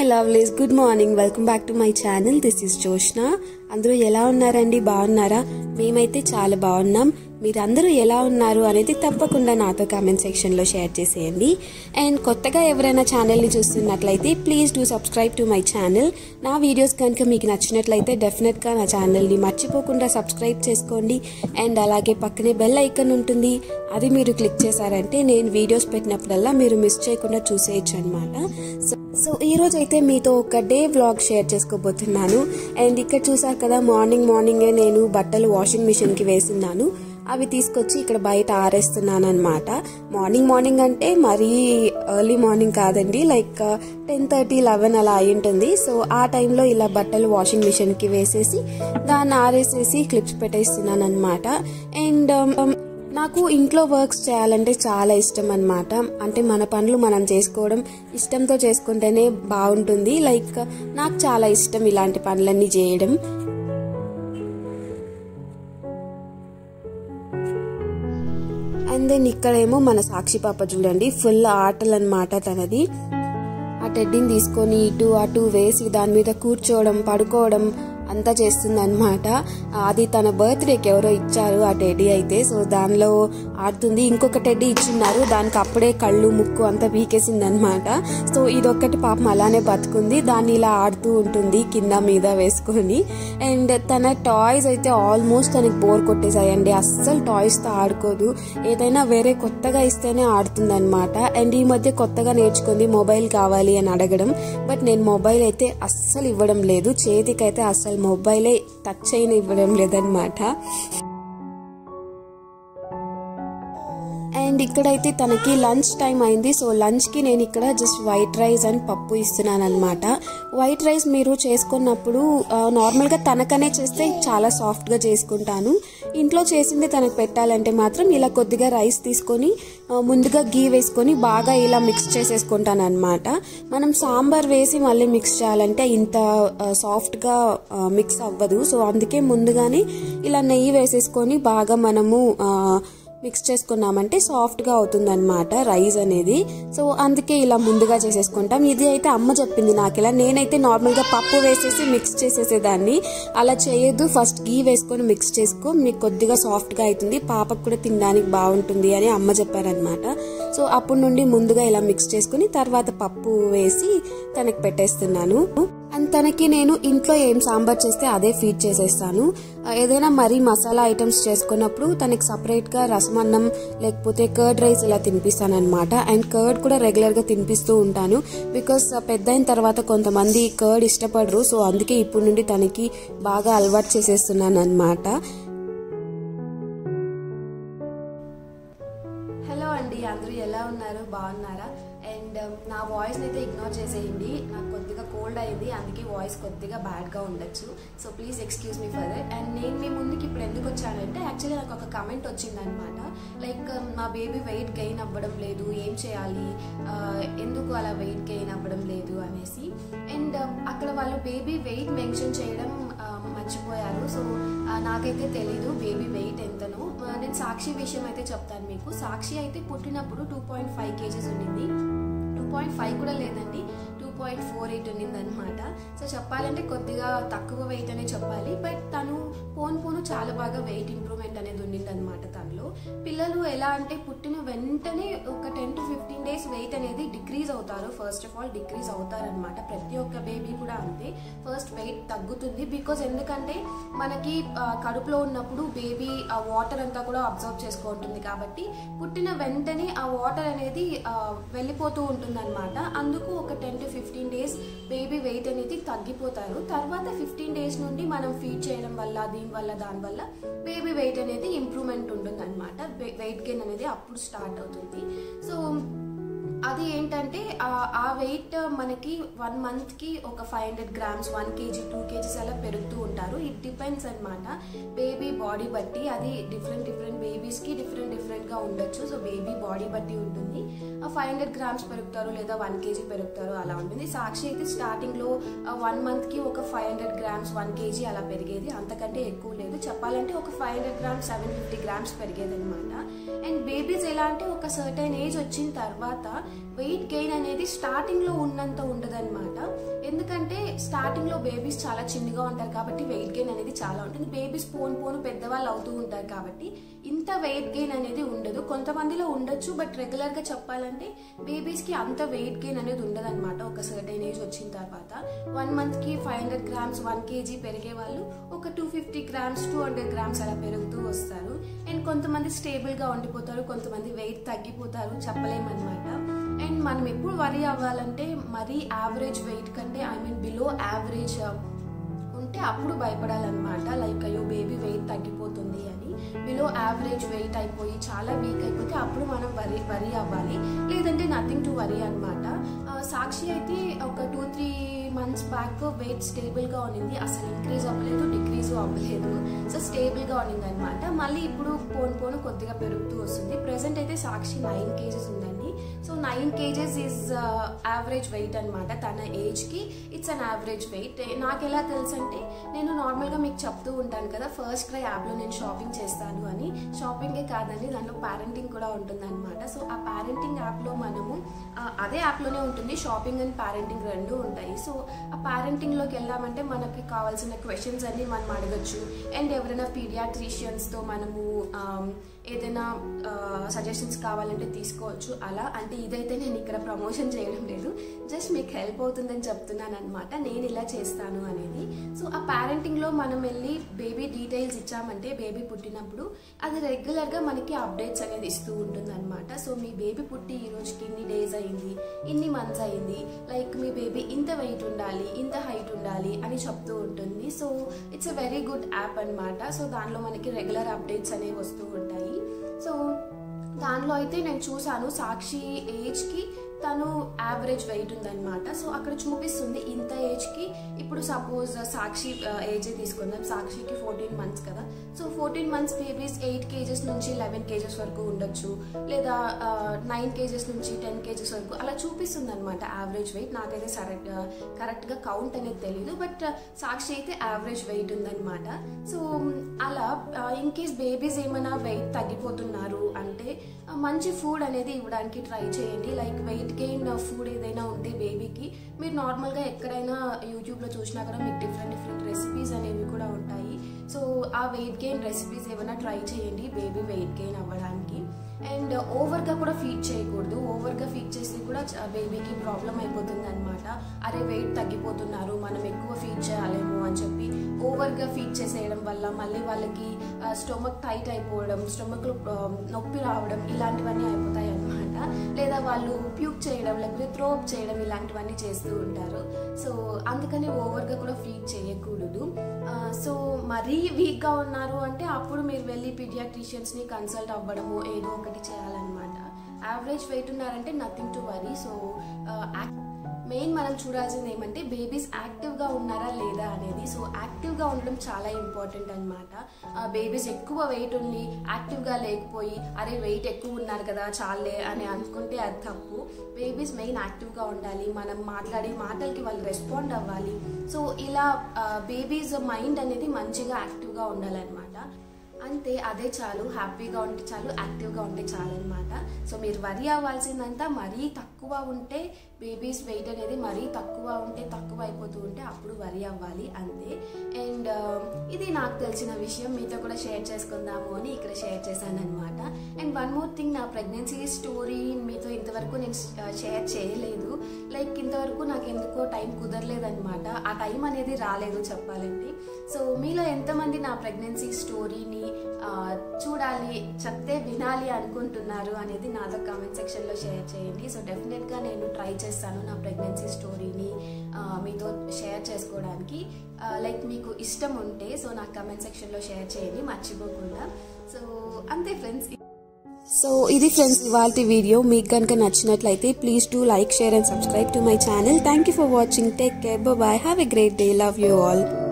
lovelies good morning welcome back to my channel this is Joshna అందరూ ఎలా ఉన్నారండి బాగున్నారా మేమైతే చాలా బాగున్నాం మీరందరూ ఎలా ఉన్నారు అనేది తప్పకుండా నాతో కామెంట్ సెక్షన్లో షేర్ చేసేయండి అండ్ కొత్తగా ఎవరైనా ఛానల్ని చూస్తున్నట్లయితే please do subscribe to my channel నా వీడియోస్ కనుక మీకు నచ్చినట్లయితే డెఫినెట్గా నా ఛానల్ని మర్చిపోకుండా సబ్స్క్రైబ్ చేసుకోండి అండ్ అలాగే పక్కనే బెల్ ఐకన్ ఉంటుంది అది మీరు క్లిక్ చేశారంటే నేను వీడియోస్ పెట్టినప్పుడల్లా మీరు మిస్ చేయకుండా చూసేయచ్చు అనమాట సో సో ఈ రోజు అయితే మీతో ఒక డే వ్లాగ్ షేర్ చేసుకోబోతున్నాను అండ్ ఇక్కడ చూసారు కదా మార్నింగ్ మార్నింగే నేను బట్టలు వాషింగ్ మిషన్ కి వేస్తున్నాను అవి తీసుకొచ్చి ఇక్కడ బయట ఆరేస్తున్నాను అనమాట మార్నింగ్ మార్నింగ్ అంటే మరీ ఎర్లీ మార్నింగ్ కాదండి లైక్ టెన్ థర్టీ లెవెన్ అలా అయి ఉంటుంది సో ఆ టైంలో ఇలా బట్టలు వాషింగ్ మిషన్ కి వేసేసి దాన్ని ఆరేసేసి క్లిప్స్ పెట్టేస్తున్నాను అనమాట అండ్ నాకు ఇంట్లో వర్క్స్ చేయాలంటే చాలా ఇష్టం అనమాట అంటే మన పనులు మనం చేసుకోవడం ఇష్టంతో చేసుకుంటేనే బాగుంటుంది లైక్ నాకు చాలా ఇష్టం ఇలాంటి పనులన్నీ చేయడం అండ్ దెన్ ఇక్కడేమో మన సాక్షి పాప చూడండి ఫుల్ ఆటలు అనమాట తనది ఆ టెడ్డీని తీసుకొని ఇటు అటు వేసి దాని మీద కూర్చోవడం పడుకోవడం అంతా చేస్తుంది అనమాట అది తన బర్త్డేకి ఎవరో ఇచ్చారు ఆ టెడ్డీ అయితే సో దానిలో ఆడుతుంది ఇంకొక టెడ్డీ ఇచ్చిన్నారు దానికి అప్పుడే కళ్ళు ముక్కు అంతా పీకేసింది అనమాట సో ఇదొక్కటి పాపం అలానే బతుకుంది దాన్ని ఇలా ఆడుతూ ఉంటుంది కింద మీద వేసుకొని అండ్ తన టాయ్స్ అయితే ఆల్మోస్ట్ తనకి బోర్ కొట్టేసాయండి అస్సలు టాయ్స్తో ఆడుకోదు ఏదైనా వేరే కొత్తగా ఇస్తేనే ఆడుతుంది అనమాట అండ్ ఈ మధ్య కొత్తగా నేర్చుకుంది మొబైల్ కావాలి అని అడగడం బట్ నేను మొబైల్ అయితే అస్సలు ఇవ్వడం లేదు చేతికైతే అస్సలు మొబైలే టచ్ అయిన ఇవ్వడం లేదనమాట అండ్ ఇక్కడైతే తనకి లంచ్ టైం అయింది సో లంచ్కి నేను ఇక్కడ జస్ట్ వైట్ రైస్ అండ్ పప్పు ఇస్తున్నాను అనమాట వైట్ రైస్ మీరు చేసుకున్నప్పుడు నార్మల్గా తనకనే చేస్తే చాలా సాఫ్ట్గా చేసుకుంటాను ఇంట్లో చేసింది తనకు పెట్టాలంటే మాత్రం ఇలా కొద్దిగా రైస్ తీసుకొని ముందుగా గీ వేసుకొని బాగా ఇలా మిక్స్ చేసేసుకుంటాను అనమాట మనం సాంబార్ వేసి మళ్ళీ మిక్స్ చేయాలంటే ఇంత సాఫ్ట్గా మిక్స్ అవ్వదు సో అందుకే ముందుగానే ఇలా నెయ్యి వేసేసుకొని బాగా మనము మిక్స్ చేసుకున్నామంటే సాఫ్ట్గా అవుతుందన్నమాట రైస్ అనేది సో అందుకే ఇలా ముందుగా చేసేసుకుంటాం ఇది అయితే అమ్మ చెప్పింది నాకు ఇలా నేనైతే నార్మల్గా పప్పు వేసేసి మిక్స్ చేసేసేదాన్ని అలా చేయొద్దు ఫస్ట్ గీ వేసుకొని మిక్స్ చేసుకో మీకు కొద్దిగా సాఫ్ట్గా అవుతుంది పాపకు కూడా తినడానికి బాగుంటుంది అని అమ్మ చెప్పారనమాట సో అప్పటి నుండి ముందుగా ఇలా మిక్స్ చేసుకుని తర్వాత పప్పు వేసి తనకి పెట్టేస్తున్నాను అండ్ తనకి నేను ఇంట్లో ఏం సాంబార్ చేస్తే అదే ఫీడ్ చేసేస్తాను ఏదైనా మరీ మసాలా ఐటమ్స్ చేసుకున్నప్పుడు తనకి సపరేట్గా రసమన్నం లేకపోతే కర్డ్ రైస్ ఇలా తినిపిస్తాను అనమాట అండ్ కర్డ్ కూడా రెగ్యులర్గా తినిపిస్తూ ఉంటాను బికాస్ పెద్ద అయిన తర్వాత కొంతమంది కర్డ్ ఇష్టపడరు సో అందుకే ఇప్పుడు నుండి తనకి బాగా అలవాటు చేసేస్తున్నాను అనమాట హలో అండి అందరూ ఎలా ఉన్నారు బాగున్నారా అండ్ నా వాయిస్ అయితే ఇగ్నోర్ చేసేయండి నాకు కొద్దిగా కోల్డ్ అయింది అందుకే వాయిస్ కొద్దిగా బ్యాడ్గా ఉండొచ్చు so please excuse me for that and నేను మీ ముందుకి ఇప్పుడు ఎందుకు వచ్చానంటే యాక్చువల్లీ నాకు ఒక కమెంట్ వచ్చిందనమాట లైక్ మా బేబీ వెయిట్ గెయిన్ అవ్వడం లేదు ఏం చేయాలి ఎందుకు అలా వెయిట్ గెయిన్ అవ్వడం లేదు అనేసి అండ్ అక్కడ వాళ్ళు బేబీ వెయిట్ మెన్షన్ చేయడం మర్చిపోయారు సో నాకైతే తెలీదు బేబీ వెయిట్ ఎంతనో నేను సాక్షి విషయం అయితే చెప్తాను మీకు సాక్షి అయితే పుట్టినప్పుడు టూ పాయింట్ ఫైవ్ కేజీస్ ఉండింది టూ పాయింట్ ఫైవ్ కూడా లేదండి టూ పాయింట్ ఫోర్ ఎయిట్ ఉండింది అనమాట సో చెప్పాలంటే కొద్దిగా తక్కువ వెయిట్ అనే చెప్పాలి బట్ తను పోను పోను చాలా బాగా వెయిట్ ఇంప్రూవ్మెంట్ అనేది ఉండింది అనమాట తనలో పిల్లలు ఎలా అంటే పుట్టిన వెంటనే ఒక ten to fifteen days weight అనేది డిక్రీజ్ అవుతారు ఫస్ట్ ఆఫ్ ఆల్ డిక్రీజ్ అవుతారనమాట ప్రతి ఒక్క బేబీ కూడా అంతే ఫస్ట్ వెయిట్ తగ్గుతుంది బికాజ్ ఎందుకంటే మనకి కడుపులో ఉన్నప్పుడు బేబీ ఆ వాటర్ అంతా కూడా అబ్జర్వ్ చేసుకుంటుంది కాబట్టి పుట్టిన వెంటనే ఆ వాటర్ అనేది వెళ్ళిపోతూ ఉంటుంది అనమాట అందుకు ఒక ten to fifteen days baby weight అనేది తగ్గిపోతారు తర్వాత ఫిఫ్టీన్ డేస్ నుండి మనం ఫీడ్ చేయడం వల్ల దీనివల్ల దానివల్ల బేబీ వెయిట్ అనేది ఇంప్రూవ్మెంట్ ఉంటుంది అనమాట వెయిట్ గెయిన్ అనేది అప్పుడు స్టార్ట్ అవుతుంది సో అది ఏంటంటే ఆ వెయిట్ మనకి వన్ మంత్కి ఒక five hundred grams one kg two kgs అలా పెరుగుతూ ఉంటారు ఇట్ డిపెండ్స్ అనమాట బేబీ బాడీ బట్టి అది డిఫరెంట్ డిఫరెంట్ బేబీస్కి డిఫరెంట్ డిఫరెంట్గా ఉండొచ్చు సో బేబీ బాడీ బట్టి ఉంటుంది ఫైవ్ హండ్రెడ్ గ్రామ్స్ పెరుగుతారు లేదా వన్ కేజీ పెరుగుతారు అలా ఉంటుంది సాక్షి అయితే స్టార్టింగ్లో వన్ మంత్కి ఒక five hundred grams one kg అలా పెరిగేది అంతకంటే ఎక్కువ లేదు చెప్పాలంటే ఒక five hundred grams seven fifty grams పెరిగేది అనమాట అండ్ అండ్ బేబీస్ ఎలా అంటే ఒక సర్టైన్ ఏజ్ వచ్చిన తర్వాత వెయిట్ గెయిన్ అనేది స్టార్టింగ్ లో ఉన్నంత ఉండదన్నమాట ఎందుకంటే స్టార్టింగ్ లో బేబీస్ చాలా చిన్నగా ఉంటారు కాబట్టి వెయిట్ గెయిన్ అనేది చాలా ఉంటుంది బేబీస్ పోను పోను పెద్దవాళ్ళు అవుతూ ఉంటారు కాబట్టి ఇంత వెయిట్ గెయిన్ అనేది ఉండదు కొంతమందిలో ఉండొచ్చు బట్ రెగ్యులర్ గా చెప్పాలంటే బేబీస్ కి అంత వెయిట్ గెయిన్ అనేది ఉండదు అనమాట ఒక సర్టైన్ ఏజ్ వచ్చిన తర్వాత వన్ మంత్ కి five hundred grams one kg పెరిగే వాళ్ళు ఒక two fifty grams two hundred grams అలా పెరుగుతూ వస్తారు అండ్ కొంతమంది స్టేబుల్ గా ఉండిపోతారు కొంతమంది వెయిట్ తగ్గిపోతారు చెప్పలేమన్నమాట అండ్ మనం ఎప్పుడు వరి అవ్వాలంటే మరీ యావరేజ్ వెయిట్ కంటే ఐ మీన్ బిలో యావరేజ్ ఉంటే అప్పుడు భయపడాలన్నమాట లైక్ అయ్యో బేబీ వెయిట్ తగ్గిపోతుంది అని బిలో యావరేజ్ వెయిట్ అయిపోయి చాలా వీక్ అయిపోతే అప్పుడు మనం వరి వరి అవ్వాలి లేదంటే నథింగ్ టు వరి అనమాట సాక్షి అయితే ఒక two three months back weight స్టేబుల్గా ఉన్నింది అసలు ఇంక్రీజ్ అవ్వలేదు డిక్రీజ్ అవ్వలేదు సో స్టేబుల్గా ఉన్నింది అనమాట మళ్ళీ ఇప్పుడు పోను పోను కొద్దిగా పెరుగుతూ వస్తుంది ప్రెసెంట్ అయితే సాక్షి నైన్ కేజెస్ ఉందండి so nine kgs is average weight అనమాట తన ఏజ్కి ఇట్స్ అన్ యావరేజ్ వెయిట్ నాకు ఎలా తెలుసు అంటే నేను నార్మల్గా మీకు చెప్తూ ఉంటాను కదా ఫస్ట్ క్రై యాప్లో నేను షాపింగ్ చేస్తాను అని షాపింగే కాదండి దాంట్లో పేరెంటింగ్ కూడా ఉంటుంది అనమాట సో ఆ పేరెంటింగ్ యాప్లో మనము ఆ, అదే యాప్లోనే ఉంటుంది షాపింగ్ అండ్ పేరెంటింగ్ రెండు ఉంటాయి సో ఆ పేరెంటింగ్లోకి వెళ్ళామంటే మనకి కావాల్సిన క్వశ్చన్స్ అన్ని మనం అడగచ్చు అండ్ ఎవరైనా పీడియాట్రిషియన్స్తో మనము ఆమ్, ఏదైనా సజెషన్స్ కావాలంటే తీసుకోవచ్చు అలా అంటే ఇదైతే నేను ఇక్కడ ప్రమోషన్ చేయడం లేదు జస్ట్ మీకు హెల్ప్ అవుతుందని చెప్తున్నాను అనమాట నేను ఇలా చేస్తాను అనేది సో ఆ పేరెంటింగ్లో మనం వెళ్ళి బేబీ డీటెయిల్స్ ఇచ్చామంటే బేబీ పుట్టినప్పుడు అది రెగ్యులర్గా మనకి అప్డేట్స్ అనేది ఇస్తూ ఉంటుంది అనమాట సో మీ బేబీ పుట్టి ఈ రోజుకి ఇన్ని డేస్ అయింది ఇన్ని మంత్స్ అయింది లైక్ మీ బేబీ ఇంత వెయిట్ ఉండాలి ఇంత హైట్ ఉండాలి అని చెప్తూ ఉంటుంది so it's a very good app అనమాట సో దానిలో మనకి రెగ్యులర్ అప్డేట్స్ అనేవి వస్తూ ఉంటాయి సో దానిలో అయితే నేను చూసాను సాక్షి ఏజ్కి తను యావరేజ్ వెయిట్ ఉందన్నమాట సో అక్కడ చూపిస్తుంది ఇంత ఏజ్కి ఇప్పుడు సపోజ్ సాక్షి ఏజ్ తీసుకుందాం సాక్షికి ఫోర్టీన్ మంత్స్ కదా so fourteen months babies eight kgs నుంచి లెవెన్ కేజెస్ వరకు ఉండొచ్చు లేదా నైన్ కేజెస్ నుంచి టెన్ కేజెస్ వరకు అలా చూపిస్తుంది అనమాట యావరేజ్ వెయిట్ నాకైతే సరెక్ట్ కరెక్ట్గా కౌంట్ అనేది తెలియదు బట్ సాక్షి అయితే యావరేజ్ వెయిట్ ఉందన్నమాట సో అలా ఇన్ కేస్ బేబీస్ ఏమైనా వెయిట్ తగ్గిపోతున్నారు అంటే ఆ, మంచి ఫుడ్ అనేది ఇవ్వడానికి ట్రై చేయండి లైక్ వెయిట్ గెయిన్ ఫుడ్ ఏదైనా ఉంటే బేబీకి మీరు నార్మల్గా ఎక్కడైనా యూట్యూబ్లో చూసినా కూడా మీకు డిఫరెంట్ డిఫరెంట్ రెసిపీస్ అనేవి కూడా ఉంటాయి సో ఆ వెయిట్ గెయిన్ రెసిపీస్ ఏమైనా ట్రై చేయండి బేబీ వెయిట్ గెయిన్ అవ్వడానికి అండ్ ఓవర్గా కూడా ఫీడ్ చేయకూడదు ఓవర్గా ఫీడ్ చేస్తే కూడా బేబీకి ప్రాబ్లం అయిపోతుంది అనమాట అరే వెయిట్ తగ్గిపోతున్నారు మనం ఎక్కువ ఫీడ్ చేయాలేమో అని చెప్పి ఓవర్గా ఫీడ్ చేసేయడం వల్ల మళ్ళీ వాళ్ళకి స్టొమక్ టైట్ అయిపోవడం స్టొమక్లో నొప్పి రావడం ఇలాంటివన్నీ అయిపోతాయి అనమాట లేదా వాళ్ళు ప్యూక్ చేయడం లేకపోతే త్రోప్ చేయడం ఇలాంటివన్నీ చేస్తూ ఉంటారు సో అందుకని ఓవర్గా కూడా ఫీడ్ చేయకూడదు ఆ, సో మరీ వీక్గా ఉన్నారు అంటే అప్పుడు మీరు వెళ్ళి పీడియాట్రిషియన్స్ని కన్సల్ట్ అవ్వడము ఏదో ఒకటి చేయాలన్నమాట యావరేజ్ వెయిట్ ఉన్నారంటే nothing to worry so main మనం చూడాల్సింది ఏమంటే బేబీస్ యాక్టివ్గా ఉన్నారా లేదా అనేది సో యాక్టివ్గా ఉండడం చాలా ఇంపార్టెంట్ అనమాట బేబీస్ ఎక్కువ వెయిట్ ఉండి యాక్టివ్గా లేకపోయి అరే వెయిట్ ఎక్కువ ఉన్నారు కదా చాలే అని అనుకుంటే అది తప్పు బేబీస్ మెయిన్ యాక్టివ్గా ఉండాలి మనం మాట్లాడే మాటలకి వాళ్ళు రెస్పాండ్ అవ్వాలి సో ఇలా బేబీస్ మైండ్ అనేది మంచిగా యాక్టివ్గా ఉండాలన్నమాట అంతే అదే చాలు హ్యాపీగా ఉంటే చాలు యాక్టివ్గా ఉంటే చాలు అనమాట సో మీరు వరి అవ్వాల్సిందంతా మరీ తక్కువ ఉంటే బేబీస్ వెయిట్ అనేది మరీ తక్కువ ఉంటే తక్కువ అయిపోతూ ఉంటే అప్పుడు వరి అవ్వాలి అంతే అండ్ ఇది నాకు తెలిసిన విషయం మీతో కూడా షేర్ చేసుకుందాము అని ఇక్కడ షేర్ చేశాను అనమాట అండ్ వన్ మోర్ థింగ్ నా ప్రెగ్నెన్సీ స్టోరీ మీతో ఇంతవరకు నేను షేర్ చేయలేదు లైక్ ఇంతవరకు నాకు ఎందుకో టైం కుదరలేదన్నమాట ఆ టైం అనేది రాలేదు చెప్పాలంటే సో మీలో ఎంతమంది నా ప్రెగ్నెన్సీ స్టోరీని ఆ, చూడాలి చెప్తే వినాలి అనుకుంటున్నారు అనేది నాతో కామెంట్ సెక్షన్లో షేర్ చేయండి సో డెఫినెట్గా నేను ట్రై చేస్తాను నా ప్రెగ్నెన్సీ స్టోరీని ఆ, మీతో షేర్ చేసుకోవడానికి లైక్ మీకు ఇష్టం ఉంటే సో నాకు కామెంట్ సెక్షన్లో షేర్ చేయండి మర్చిపోకుండా సో అంతే ఫ్రెండ్స్ సో ఇది ఫ్రెండ్స్ ఇవాళ వీడియో మీకు కనుక నచ్చినట్లయితే please to like share and subscribe to my channel thank you for watching take care bye have a great day love you all